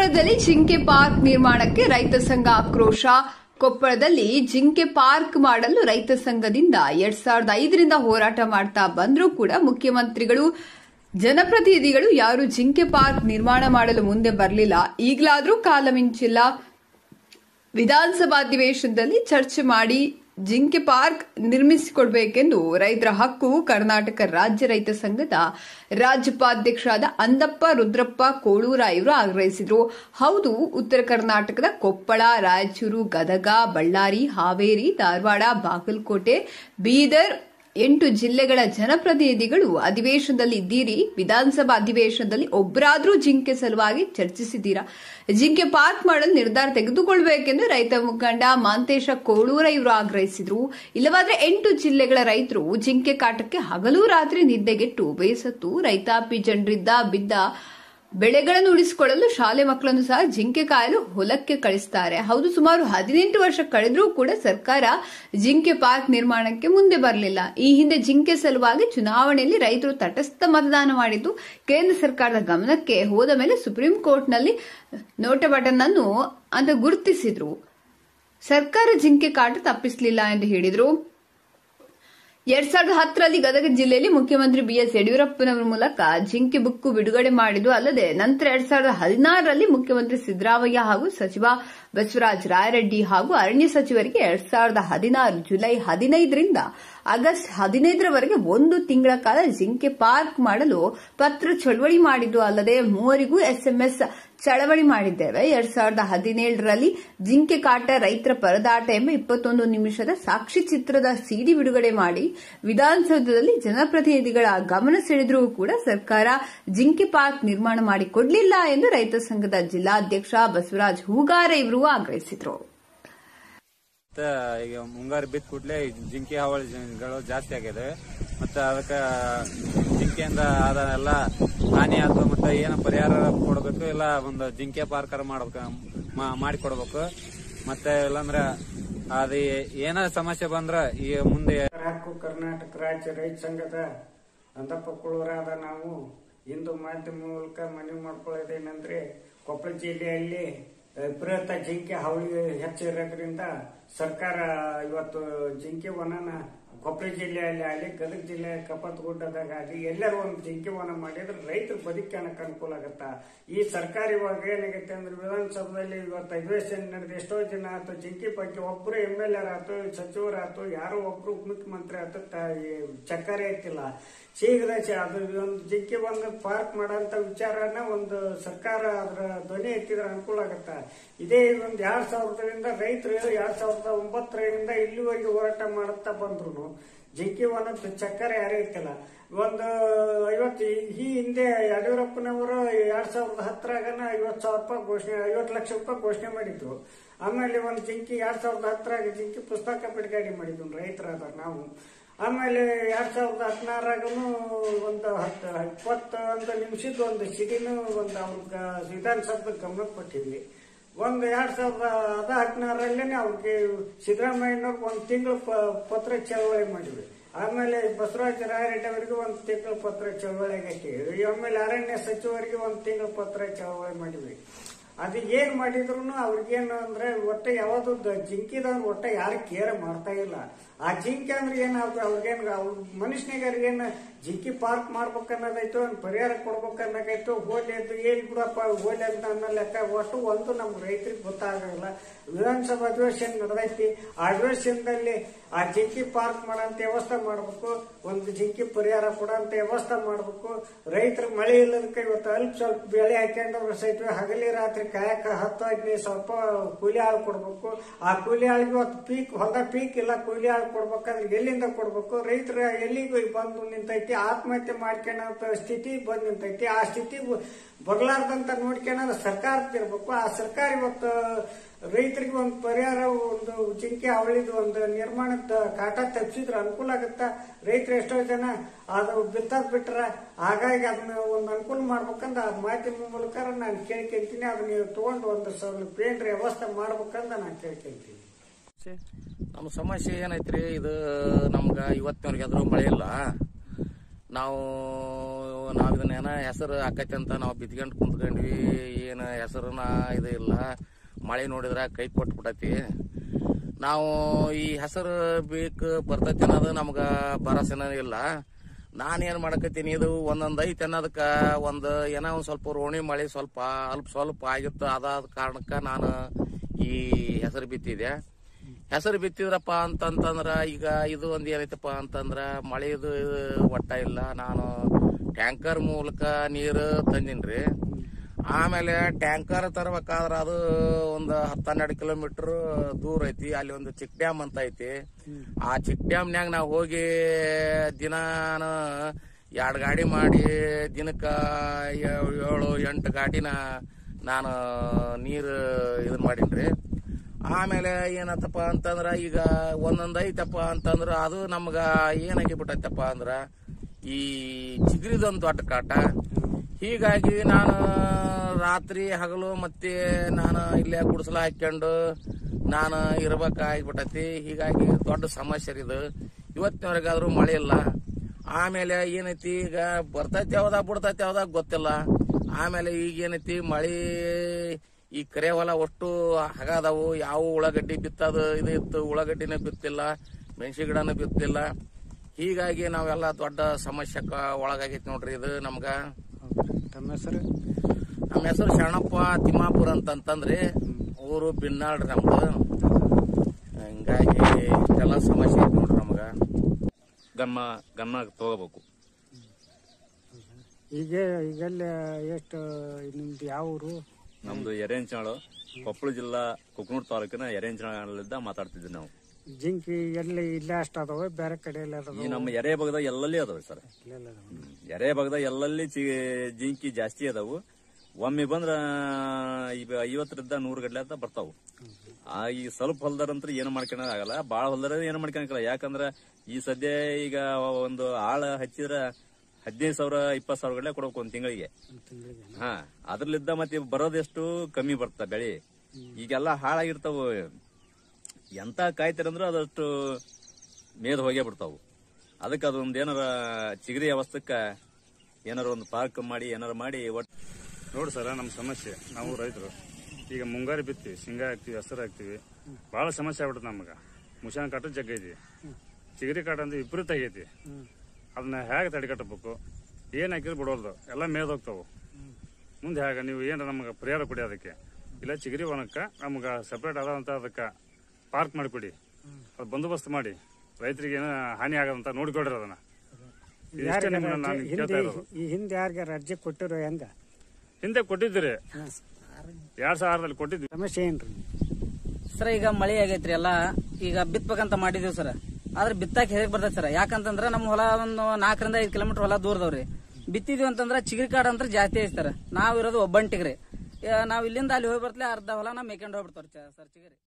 ಕೊಪ್ಪಳದಲ್ಲಿ ಜಿಂಕೆ ಪಾರ್ಕ್ ನಿರ್ಮಾಣಕ್ಕೆ ರೈತ ಸಂಘ ಆಕ್ರೋಶ ಕೊಪ್ಪಳದಲ್ಲಿ ಜಿಂಕೆ ಪಾರ್ಕ್ ಮಾಡಲು ರೈತ ಸಂಘದಿಂದ ಎರಡ್ ಸಾವಿರದ ಐದರಿಂದ ಹೋರಾಟ ಮಾಡ್ತಾ ಬಂದರೂ ಕೂಡ ಮುಖ್ಯಮಂತ್ರಿಗಳು ಜನಪ್ರತಿನಿಧಿಗಳು ಯಾರು ಜಿಂಕೆ ಪಾರ್ಕ್ ನಿರ್ಮಾಣ ಮಾಡಲು ಮುಂದೆ ಬರಲಿಲ್ಲ ಈಗಲಾದರೂ ಕಾಲ ಮಿಂಚಿಲ್ಲ ವಿಧಾನಸಭಾ ಅಧಿವೇಶನದಲ್ಲಿ ಚರ್ಚೆ ಮಾಡಿ ಜಿಂಕೆ ಪಾರ್ಕ್ ನಿರ್ಮಿಸಿಕೊಡಬೇಕೆಂದು ರೈತರ ಹಕ್ಕು ಕರ್ನಾಟಕ ರಾಜ್ಯ ರೈತ ಸಂಘದ ರಾಜ್ಯೋಪಾಧ್ಯಕ್ಷರಾದ ಅಂದಪ್ಪ ರುದ್ರಪ್ಪ ಕೋಳೂರ ಇವರು ಆಗ್ರಹಿಸಿದರು ಹೌದು ಉತ್ತರ ಕರ್ನಾಟಕದ ಕೊಪ್ಪಳ ರಾಯಚೂರು ಗದಗ ಬಳ್ಳಾರಿ ಹಾವೇರಿ ಧಾರವಾಡ ಬಾಗಲಕೋಟೆ ಬೀದರ್ ಎಂಟು ಜಿಲ್ಲೆಗಳ ಜನಪ್ರತಿನಿಧಿಗಳು ಅಧಿವೇಶನದಲ್ಲಿ ಇದ್ದೀರಿ ವಿಧಾನಸಭಾ ಅಧಿವೇಶನದಲ್ಲಿ ಒಬ್ಬರಾದ್ರೂ ಜಿಂಕೆ ಸಲುವಾಗಿ ಚರ್ಚಿಸಿದ್ದೀರಾ ಜಿಂಕೆ ಪಾರ್ಕ್ ಮಾಡಲು ನಿರ್ಧಾರ ತೆಗೆದುಕೊಳ್ಳಬೇಕೆಂದು ರೈತ ಮುಖಂಡ ಮಾಂತೇಶ ಕೋಳೂರ ಇವರು ಆಗ್ರಹಿಸಿದ್ರು ಇಲ್ಲವಾದ್ರೆ ಎಂಟು ಜಿಲ್ಲೆಗಳ ರೈತರು ಜಿಂಕೆ ಕಾಟಕ್ಕೆ ಹಗಲು ರಾತ್ರಿ ನಿದ್ದೆಗೆಟ್ಟು ಬೇಸತ್ತು ರೈತಾಪಿ ಜನರಿದ್ದ ಬಿದ್ದ ಬೆಳೆಗಳನ್ನು ಉಳಿಸಿಕೊಳ್ಳಲು ಶಾಲೆ ಮಕ್ಕಳನ್ನು ಸಹ ಜಿಂಕೆ ಕಾಯಲು ಹೊಲಕ್ಕೆ ಕಳಿಸ್ತಾರೆ ಹೌದು ಸುಮಾರು ಹದಿನೆಂಟು ವರ್ಷ ಕಳೆದರೂ ಕೂಡ ಸರ್ಕಾರ ಜಿಂಕೆ ಪಾರ್ಕ್ ನಿರ್ಮಾಣಕ್ಕೆ ಮುಂದೆ ಬರಲಿಲ್ಲ ಈ ಹಿಂದೆ ಜಿಂಕೆ ಸಲುವಾಗಿ ಚುನಾವಣೆಯಲ್ಲಿ ರೈತರು ತಟಸ್ಥ ಮತದಾನ ಮಾಡಿದ್ದು ಕೇಂದ್ರ ಸರ್ಕಾರದ ಗಮನಕ್ಕೆ ಹೋದ ಮೇಲೆ ಸುಪ್ರೀಂ ಕೋರ್ಟ್ನಲ್ಲಿ ನೋಟ ಬಟನ್ ಅನ್ನು ಅಂತ ಗುರುತಿಸಿದ್ರು ಸರ್ಕಾರ ಜಿಂಕೆ ಕಾಟ ತಪ್ಪಿಸಲಿಲ್ಲ ಎಂದು ಹೇಳಿದರು ಎರಡ್ ಸಾವಿರದ ಹತ್ತರಲ್ಲಿ ಗದಗ ಜಿಲ್ಲೆಯಲ್ಲಿ ಮುಖ್ಯಮಂತ್ರಿ ಬಿಎಸ್ ಯಡಿಯೂರಪ್ಪನವರ ಮೂಲಕ ಜಿಂಕೆ ಬುಕ್ಕು ಬಿಡುಗಡೆ ಮಾಡಿದ್ದು ಅಲ್ಲದೆ ನಂತರ ಎರಡ್ ಸಾವಿರದ ಹದಿನಾರರಲ್ಲಿ ಮುಖ್ಯಮಂತ್ರಿ ಸಿದ್ದರಾಮಯ್ಯ ಹಾಗೂ ಸಚಿವ ಬಸವರಾಜ ರಾಯರೆಡ್ಡಿ ಹಾಗೂ ಅರಣ್ಯ ಸಚಿವರಿಗೆ ಎರಡ್ ಸಾವಿರದ ಹದಿನಾರು ಜುಲೈ ಹದಿನೈದರಿಂದ ಆಗಸ್ಟ್ ಹದಿನೈದರವರೆಗೆ ಒಂದು ತಿಂಗಳ ಕಾಲ ಜಿಂಕೆ ಪಾರ್ಕ್ ಮಾಡಲು ಪತ್ರ ಚಳವಳಿ ಮಾಡಿದ್ದು ಅಲ್ಲದೆ ಮೂವರಿಗೂ ಎಸ್ಎಂಎಸ್ ಚಳವಳಿ ಮಾಡಿದ್ದೇವೆ ಎರಡ್ ಸಾವಿರದ ಹದಿನೇಳರಲ್ಲಿ ಜಿಂಕೆ ಕಾಟ ರೈತರ ಪರದಾಟ ಎಂಬ ಇಪ್ಪತ್ತೊಂದು ನಿಮಿಷದ ಸಾಕ್ಷಿ ಚಿತ್ರದ ಸಿಡಿ ಬಿಡುಗಡೆ ಮಾಡಿ ವಿಧಾನಸೌಧದಲ್ಲಿ ಜನಪ್ರತಿನಿಧಿಗಳ ಗಮನ ಸೆಳೆದರೂ ಕೂಡ ಸರ್ಕಾರ ಜಿಂಕೆ ಪಾರ್ಕ್ ನಿರ್ಮಾಣ ಮಾಡಿಕೊಡಲಿಲ್ಲ ಎಂದು ರೈತ ಸಂಘದ ಜಿಲ್ಲಾಧ್ಯಕ್ಷ ಬಸವರಾಜ್ ಹೂಗಾರ ಇವರು ಆಗ್ರಹಿಸಿದರು ಮತ್ತ ಈಗ ಮುಂಗಾರು ಬಿದ್ದ ಕೂಡಲೇ ಜಿಂಕೆ ಹಾವಳಿಗಳು ಜಾಸ್ತಿ ಆಗಿದೆ ಮತ್ತೆ ಅದಕ್ಕೆ ಜಿಂಕೆಯಿಂದ ಆದ ಎಲ್ಲ ಹಾನಿ ಆಯ್ತು ಮತ್ತೆ ಏನು ಪರಿಹಾರ ಕೊಡಬೇಕು ಇಲ್ಲ ಒಂದು ಜಿಂಕೆ ಪಾರ್ಕರ್ ಮಾಡ್ಬೇಕು ಮಾ- ಮಾಡಿಕೊಡ್ಬೇಕು ಮತ್ತೆ ಇಲ್ಲಾಂದ್ರೆ ಅದು ಏನ ಸಮಸ್ಯೆ ಬಂದ್ರ ಈ ಮುಂದೆ ಹಕ್ಕು ಕರ್ನಾಟಕ ರಾಜ್ಯ ರೈತ ಸಂಘದ ಅಂದಪ್ಪ ಕುಳೂರಾದ ನಾವು ಇಂದು ಮಾಧ್ಯಮ ಮೂಲಕ ಮನವಿ ಮಾಡ್ಕೊಳ್ಳೋದೇನೆಂದ್ರೆ ಕೊಪ್ಪಳ ಜಿಲ್ಲೆಯಲ್ಲಿ ಅಹ್, ಬೃಹತ್ ಜಿಂಕೆ ಹಾವಳಿ ಹೆಚ್ಚಿರೋದ್ರಿಂದ ಸರ್ಕಾರ ಇವತ್ತು ಜಿಂಕೆ ವನನ ಕೊಪ್ಪಳ ಜಿಲ್ಲೆಯಲ್ಲಿ ಆಗಲಿ ಗದಗ ಜಿಲ್ಲೆ ಕಪ್ಪತ್ತಗುಡ್ಡದಾಗ ಆಗಲಿ ಎಲ್ಲರೂ ಒಂದು ಜಿಂಕೆ ವನ ಮಾಡಿದ್ರೆ ರೈತರ ಬದುಕಣಕ್ಕೆ ಅನುಕೂಲ ಆಗತ್ತ ಈ ಸರ್ಕಾರ ಇವಾಗ ಏನಾಗೈತೆ ಅಂದ್ರೆ ವಿಧಾನಸಭೆಯಲ್ಲಿ ಇವತ್ತು ಅಧಿವೇಶನ ನಡೆದ ಎಷ್ಟೋ ಜನ ಆಯ್ತು ಜಿಂಕೆ ಬಗ್ಗೆ ಒಬ್ರು ಎಂ ಎಲ್ ಆರ್ ಆಯ್ತು ಸಚಿವರಾಯ್ತು ಯಾರೋ ಒಬ್ರು ಮುಖ್ಯಮಂತ್ರಿ ಆಯ್ತು ತ- ಈ ಚಕ್ಕರೆ ಐತಿಲ್ಲ ಶೀಘ್ರ ಚ- ಅದು ಒಂದು ಜಿಂಕೆ ಒಂದು ಪಾರ್ಕ್ ಮಾಡೋಂತ ವಿಚಾರನ ಒಂದು ಸರ್ಕಾರ ಅದರ ಧ್ವನಿ ಎತ್ತಿದ್ರೆ ಅನುಕೂಲ ಆಗತ್ತ ಇದೇ ಒಂದು ಎರಡ್ ಸಾವಿರದಿಂದ ರೈತರು ಎರಡ್ ಸಾವಿರದ ಒಂಬತ್ತರಿಂದ ಇಲ್ಲಿವರೆಗೆ ಹೋರಾಟ ಮಾಡುತ್ತಾ ಬಂದ್ರು ಜಿಂಕೆ ಒಂದು ಚಕ್ಕರೆ ಯಾರೇ ಇತ್ತಿಲ್ಲ ಒಂದು ಐವತ್ತು ಈ ಹಿಂದೆ ಯಡಿಯೂರಪ್ಪನವರು ಎರಡ್ ಸಾವಿರದ ಹತ್ತರಾಗನ ಐವತ್ತು ಸಾವಿರ ರೂಪಾಯಿ ಘೋಷಣೆ ಐವತ್ತು ಲಕ್ಷ ರೂಪಾಯಿ ಘೋಷಣೆ ಮಾಡಿದ್ರು ಆಮೇಲೆ ಒಂದು ಜಿಂಕಿ ಎರಡ್ ಸಾವಿರದ ಹತ್ತರಾಗ ಜಿಂಕಿ ಪುಸ್ತಕ ಬಿಡುಗಡೆ ಮಾಡಿದ್ವು ರೈತರಾದ ನಾವು ಆಮೇಲೆ ಎರಡ್ ಸಾವಿರದ ಹದಿನಾರಾಗನು ಒಂದು ಹತ್ತು ಇಪ್ಪತ್ತು ಒಂದು ನಿಮಿಷದ ಒಂದು ಸಿಡಿನು ಒಂದು ಅವ್ರ ವಿಧಾನಸಭೆ ಗಮನಕ್ಕೆ ಕೊಟ್ಟಿದ್ವಿ ಒಂದು ಎರಡ್ ಸಾವಿರದ ಅದ ಹದಿನಾರಲ್ಲೇ ಅವ್ರಿಗೆ ಸಿದ್ದರಾಮಯ್ಯನವ್ರಿಗೆ ಒಂದು ತಿಂಗಳು ಪತ್ರ ಚಳವಳಿ ಮಾಡಿದ್ವಿ ಆಮೇಲೆ ಬಸವರಾಜ ರಾಯರೆಡ್ಡಿ ಅವರಿಗೆ ಒಂದು ತಿಂಗಳು ಪತ್ರ ಚಳವಳಿ ಹಾಕಿದ್ವಿ ಆಮೇಲೆ ಅರಣ್ಯ ಸಚಿವರಿಗೆ ಒಂದು ತಿಂಗಳು ಪತ್ರ ಚಳವಳಿ ಮಾಡಿದ್ವಿ ಅದು ಏನ್ ಮಾಡಿದ್ರು ಅವ್ರಿಗೇನು ಅಂದ್ರೆ ಒಟ್ಟ ಯಾವ್ದು ಜಿಂಕಿದ ಒಟ್ಟ ಯಾರು ಕೇರ್ ಮಾಡ್ತಾ ಇಲ್ಲ ಆ ಜಿಂಕೆ ಅಂದ್ರೆ ಏನ್ ಅವ್ರಿಗೇನ್ ಅವ್ರ ಮನುಷ್ಯನಿಗರಿಗೇನ್ ಜಿಂಕಿ ಪಾರ್ಕ್ ಮಾಡ್ಬೇಕನ್ನೋದಾಯ್ತು ಒಂದ್ ಪರಿಹಾರ ಕೊಡ್ಬೇಕನ್ನೋದಾಯ್ತು ಹೋಲಿ ಅದು ಏನ್ ಬಿಡಪ್ಪ ಹೋಲಿ ಅಂತ ಅನ್ನೋ ಲೆಕ್ಕ ಒಟ್ಟು ಒಂದು ನಮ್ ರೈತರಿಗೆ ಗೊತ್ತಾಗಲ್ಲ ವಿಧಾನಸಭಾ ಅಧಿವೇಶನ ನಡೆದೈತಿ ಆ ಅಧಿವೇಶನದಲ್ಲಿ ಆ ಜಿಂಕಿ ಪಾರ್ಕ್ ಮಾಡೋಂತ ವ್ಯವಸ್ಥೆ ಮಾಡ್ಬೇಕು ಒಂದು ಜಿಂಕಿ ಪರಿಹಾರ ಕೊಡೋಂತ ವ್ಯವಸ್ಥೆ ಮಾಡ್ಬೇಕು ರೈತರು ಮಳೆ ಇಲ್ಲದಕ್ಕೆ ಇವತ್ತು ಅಲ್ಪ ಸ್ವಲ್ಪ ಬೆಳೆ ಹಾಕೊಂಡ್ರೆ ಸಹಿತ ಹಗಲಿ ರಾತ್ರಿ ಕಾಯಕ ಹತ್ತು ಹದಿನೈದು ಸ್ವಲ್ಪ ಕೂಲಿ ಆಳು ಕೊಡ್ಬೇಕು ಆ ಕೂಲಿ ಆಳಿಗೆ ಇವತ್ತು ಪೀಕ್ ಹೊಲ ಪೀಕ್ ಇಲ್ಲ ಕೂಲಿ ಆಳು ಕೊಡ್ಬೇಕಂದ್ರೆ ಎಲ್ಲಿಂದ ಕೊಡ್ಬೇಕು ರೈತರ ಎಲ್ಲಿಗೂ ಬಂದು ನಿಂತೈತಿ ಆತ್ಮಹತ್ಯೆ ಮಾಡ್ಕೊಳ್ಳೋ ಸ್ಥಿತಿ ಬಂದು ನಿಂತೈತಿ ಆ ಸ್ಥಿತಿ ಬರಲಾರ್ದಂತ ನೋಡ್ಕೊಳ್ಳೋದು ಸರ್ಕಾರದಿರ್ಬೇಕು ಆ ಸರ್ಕಾರ ಇವತ್ತು ರೈತರಿಗೆ ಒಂದು ಪರಿಹಾರ ಒಂದು ಜಿಂಕೆ ಅವಳಿದ ಒಂದು ನಿರ್ಮಾಣದ ಕಾಟ ತಪ್ಪಿಸಿದ್ರೆ ಅನುಕೂಲ ಆಗುತ್ತ ರೈತರು ಎಷ್ಟೋ ಜನ ಅದು ಬಿತ್ತದ್ ಬಿಟ್ರ ಹಾಗಾಗಿ ಅದನ್ನ ಒಂದು ಅನುಕೂಲ ಮಾಡ್ಬೇಕಂದ ಆ ಮಾಧ್ಯಮ ಮೂಲಕ ನಾನು ಕೇಳ್ಕೊಂತೀನಿ ಅದನ್ನ ನೀವು ತಗೊಂಡು ಒಂದು ಸ್ವಲ್ಪ ಏನ್ರಿ ವ್ಯವಸ್ಥೆ ಮಾಡ್ಬೇಕಂದ ನಾನು ಕೇಳ್ಕೊಂತೀನಿ ನಮ್ಮ ಸಮಸ್ಯೆ ಏನೈತ್ರಿ ಇದು ನಮ್ಗ ಇವತ್ತಿನವ್ರಿಗೆ ಅದ್ರ ಮಳೆ ಇಲ್ಲ ನಾವು ನಾವ್ ಇದನ್ನೇನ ಹೆಸರು ಆಕೈತಿ ಅಂತ ನಾವು ಬಿತ್ಕೊಂಡು ಕುಂತ್ಕೊಂಡ್ವಿ ಏನು ಹೆಸರನ್ನ ಇದು ಇಲ್ಲ ಮಳೆ ನೋಡಿದ್ರ ಕೈ ಕೊಟ್ಬಿಟ್ಟೈತಿ ನಾವು ಈ ಹೆಸರು ಬೇಕು ಬರ್ತೈತಿ ಅನ್ನೋದು ನಮ್ಗ ಭರವಸೆನ ಇಲ್ಲ ನಾನೇನ್ ಮಾಡಕತ್ತೀನಿ ಇದು ಒಂದೊಂದ್ ಐತಿ ಅನ್ನೋದಕ್ಕ ಒಂದ್ ಏನೋ ಒಂದ್ ಸ್ವಲ್ಪ ರೋಣಿ ಮಳೆ ಸ್ವಲ್ಪ ಅಲ್ಪ ಸ್ವಲ್ಪ ಆಗಿತ್ತು ಅದಾದ ಕಾರಣಕ್ಕ ನಾನು ಈ ಹೆಸರು ಬಿತ್ತಿದೆ ಹೆಸರು ಬಿತ್ತಿದ್ರಪ್ಪ ಅಂತಂತಂದ್ರ ಈಗ ಇದು ಒಂದ್ ಏನೈತಪ್ಪ ಅಂತಂದ್ರ ಮಳೆದು ಒಟ್ಟ ಇಲ್ಲ ನಾನು ಟ್ಯಾಂಕರ್ ಮೂಲಕ ನೀರು ತಂದಿನ್ರಿ ಆಮೇಲೆ ಟ್ಯಾಂಕರ್ ತರಬೇಕಾದ್ರ ಅದು ಒಂದು ಹತ್ತೆರಡು ಕಿಲೋಮೀಟರ್ ದೂರ ಐತಿ ಅಲ್ಲಿ ಒಂದು ಚಿಕ್ ಡ್ಯಾಮ್ ಅಂತ ಐತಿ ಆ ಚಿಕ್ ಡ್ಯಾಮ್ನ್ಯಾಗ ನಾವು ಹೋಗಿ ದಿನಾನ ಎರಡು ಗಾಡಿ ಮಾಡಿ ದಿನಕ್ಕ ಏ- ಏಳು ಎಂಟು ಗಾಡಿನ ನಾನು ನೀರು ಇದನ್ ಮಾಡೀನ್ರಿ ಆಮೇಲೆ ಏನತ್ತಪ್ಪ ಅಂತಂದ್ರ ಈಗ ಒಂದೊಂದ್ ಐತಪ್ಪ ಅಂತಂದ್ರ ಅದು ನಮ್ಗ ಏನಾಗಿ ಬಿಟ್ಟೈತಪ್ಪ ಅಂದ್ರ ಈ ಚಿಗ್ರಿದೊಂದು ದೊಡ್ಡ ಕಾಟ ಹೀಗಾಗಿ ನಾನು ರಾತ್ರಿ ಹಗಲು ಮತ್ತೆ ನಾನು ಇಲ್ಲೇ ಗುಡಿಸಲ ಹಾಕೊಂಡು ನಾನು ಇರ್ಬೇಕಾಗ್ಬಿಟ್ಟೈತಿ ಹೀಗಾಗಿ ದೊಡ್ಡ ಸಮಸ್ಯೆ ಇದು ಇವತ್ತಿನವರೆಗಾದ್ರೂ ಮಳೆ ಇಲ್ಲ ಆಮೇಲೆ ಏನೈತಿ ಈಗ ಬರ್ತೈತಿ ಯಾವ್ದಾಗ ಬಿಡ್ತೈತಿ ಯಾವ್ದಾಗ ಗೊತ್ತಿಲ್ಲ ಆಮೇಲೆ ಈಗ ಏನೈತಿ ಮಳಿ ಈ ಕರೆ ಹೊಲ ಅಷ್ಟು ಹಗಾದವು ಯಾವ ಉಳ್ಳಾಗಡ್ಡಿ ಬಿತ್ತದು ಇದು ಇತ್ತು ಉಳ್ಳಾಗಡ್ಡಿನ ಬಿತ್ತಿಲ್ಲ ಮೆಣಸಿ ಗಿಡನೂ ಬಿತ್ತಿಲ್ಲ ಹೀಗಾಗಿ ನಾವೆಲ್ಲ ದೊಡ್ಡ ಸಮಸ್ಯೆಕ ಒಳಗಾಗೈತಿ ನೋಡ್ರಿ ಇದು ನಮ್ಗ ತಮ್ಮ ಹೆಸರು ನಮ್ಮ ಹೆಸರು ಶರಣಪ್ಪ ತಿಮ್ಮಾಪುರ ಅಂತಂತಂದ್ರಿ ಊರು ಬಿನ್ನಾಳ್ರಿ ನಮ್ದು ಹಿಂಗಾಗಿ ಇಷ್ಟೆಲ್ಲ ಸಮಸ್ಯೆ ಐತಿ ನೋಡ್ರಿ ನಮ್ಗ ಗಮನ ಗಮನ ತಗೋಬೇಕು ಈಗ ಈಗಲ್ಲಿ ಎಷ್ಟು ನಿಮ್ದು ಯಾವ ಊರು ನಮ್ದು ಎರೆಂಚಾಳು ಕೊಪ್ಪಳ ಜಿಲ್ಲಾ ಕುಕ್ನೂರ್ ತಾಲೂಕಿನ ಎರೆಂಚಾಳಿಂದ ಮಾತಾಡ್ತಿದ್ವಿ ನಾವು ಜಿಂಕಿ ಎಲ್ಲಿ ಇಲ್ಲೇ ಅಷ್ಟು ಅದಾವೆ ಬೇರೆ ಕಡೆ ಎಲ್ಲ ಈ ಅದಾವೆ ನಮ್ಮ ಎರೆ ಭಾಗದಾಗ ಎಲ್ಲಲ್ಲಿ ಅದಾವೆ ಸರ್ ಇಲ್ಲೆಲ್ಲ ಅದಾವೆ. ಎರೆ ಭಾಗದಾಗ ಎಲ್ಲಲ್ಲಿ ಚಿ- ಜಿಂಕಿ ಜಾಸ್ತಿ ಅದಾವು ಒಮ್ಮೆ ಬಂದ್ರ ಈಗ ಐವತ್ತರಿಂದ ನೂರು ಗಡ್ಲೆ ಅಂತ ಬರ್ತಾವು ಆ ಈ ಸ್ವಲ್ಪ ಹೊಲ್ದಾರಂತ್ರ ಏನು ಮಾಡ್ಕೊಳಕ್ ಆಗಲ್ಲ ಬಾಳ ಹೊಲ್ದಾರ ಏನು ಮಾಡ್ಕೊಳಕಲ್ಲ ಯಾಕಂದ್ರ ಈ ಸದ್ಯ ಈಗ ಒಂದು ಆಳ ಹಚ್ಚಿದ್ರ ಹದಿನೈದು ಸಾವಿರ ಇಪ್ಪತ್ತು ಸಾವಿರ ಗಡ್ಲೆ ಕೊಡ್ಬೇಕು ಒಂದ್ ತಿಂಗಳಿಗೆ ಒಂದ್ ತಿಂಗ್ಳಿಗೆ ಹಾ ಅದ್ರಲ್ಲಿದ್ದ ಮತ್ತೆ ಬರೋದೆಷ್ಟು ಕಮ್ಮಿ ಬರ್ತ ಬೆಳಿ ಈಗೆಲ್ಲ ಹಾಳಾಗಿರ್ತಾವ ಎಂತ ಕಾಯ್ತಾರಂದ್ರ ಅದಷ್ಟು ಮೇದ್ ಹೋಗೇ ಬಿಡ್ತಾವು ಅದಕ್ಕೆ ಅದೊಂದು ಏನಾರ ಚಿಗರಿ ಅವಸ್ಥಕ್ಕ ಏನಾರ ಒಂದು ಪಾರ್ಕ್ ಮಾಡಿ ಏನಾರ ಮಾಡಿ ಒಟ್ ನೋಡಿ ಸರ ನಮ್ಮ ಸಮಸ್ಯೆ ನಾವು ರೈತರು ಈಗ ಮುಂಗಾರು ಬಿತ್ತೀವಿ ಶೇಂಗಾ ಹಾಕ್ತಿವಿ ಹೆಸರು ಹಾಕ್ತಿವಿ ಭಾಳ ಸಮಸ್ಯೆ ಆಗ್ಬಿಡುತ್ತೆ ನಮಗೆ ಮುಷಾನ್ ಕಾಟ ಜಗ್ಗ ಐತಿ ಚಿಗರಿ ಕಾಟ ಅಂದ್ರೆ ವಿಪರೀತ ಆಗೈತಿ ಅದನ್ನ ಹೇಗೆ ತಡೆಗಟ್ಟಬೇಕು ಏನು ಹಾಕಿದ್ರು ಬಿಡೋಲ್ದು ಎಲ್ಲ ಮೇದ್ ಹೋಗ್ತಾವು ಮುಂದೆ ಹೇಗೆ ನೀವು ಏನು ನಮಗೆ ಪರಿಹಾರ ಕೊಡಿ ಅದಕ್ಕೆ ಇಲ್ಲ ಚಿಗರಿ ಒಣಕ್ಕ ನಮ್ಗೆ ಸಪ್ರೇಟ್ ಆದಂತ ಅದಕ್ಕೆ ಪಾರ್ಕ್ ಮಾಡಿಕೊಡಿ ಅದು ಬಂದೋಬಸ್ತ್ ಮಾಡಿ ರೈತರಿಗೆ ಏನೋ ಹಾನಿ ಆಗದಂತ ನೋಡ್ಕೊಡ್ರಿ ಅದನ್ನ ಇದಿಷ್ಟೇ ಯಾರಿಗೆ ನಿಮ್ಮನ್ನ ನಾನು ಹಿಂದೆ ಕೇಳ್ತಾ ಇರೋದು ಈ ಹಿಂದೆ ಯಾರಿಗೆ ಅರ್ಜಿ ಕೊಟ್ಟಿರೋ ಹೆಂಗ ಹಿಂದೆ ಕೊಟ್ಟಿದ್ದೀರಿ ಎರಡ್ ಸಾವಿರದಲ್ಲಿ ಕೊಟ್ಟಿದ್ವಿ ಸಮಸ್ಯೆ ಏನ್ರಿ ಸರ್ ಈಗ ಮಳೆ ಆಗೈತ್ರಿ ಎಲ್ಲ ಈಗ ಬಿತ್ಬೇಕಂತ ಮಾಡಿದೀವಿ ಸರ್ ಆದ್ರೆ ಬಿತ್ತಾಕ ಹೇಗ್ ಬರ್ತೈತೆ ಸರ್ ಯಾಕಂತಂದ್ರ ನಮ್ಮ ಹೊಲ ಒಂದು ನಾಲ್ಕರಿಂದ ಐದು ಕಿಲೋಮೀಟರ್ ಹೊಲ ದೂರದವ್ರಿ ಬಿತ್ತಿದ್ವಿ ಅಂತಂದ್ರ ಚಿಗರಿ ಕಾಡು ಅಂತ ಜಾಸ್ತಿ ಐತಿ ಸರ್ ನಾವ್ ಇರೋದು ಒಬ್ಬಂಟಿಗ್ರಿ ನಾವ್ ಇಲ್ಲಿಂದ ಅಲ್ಲಿ ಹೋಗಿ ಬರ್ತಲೆ ಅರ್ಧ ಹೊಲ ನಾ ಮೇಯ್ಕೊಂಡು ಹೋಗ್ಬಿಡ್ತಾವ್ರಿ ಸರ್ ಚಿಗರಿ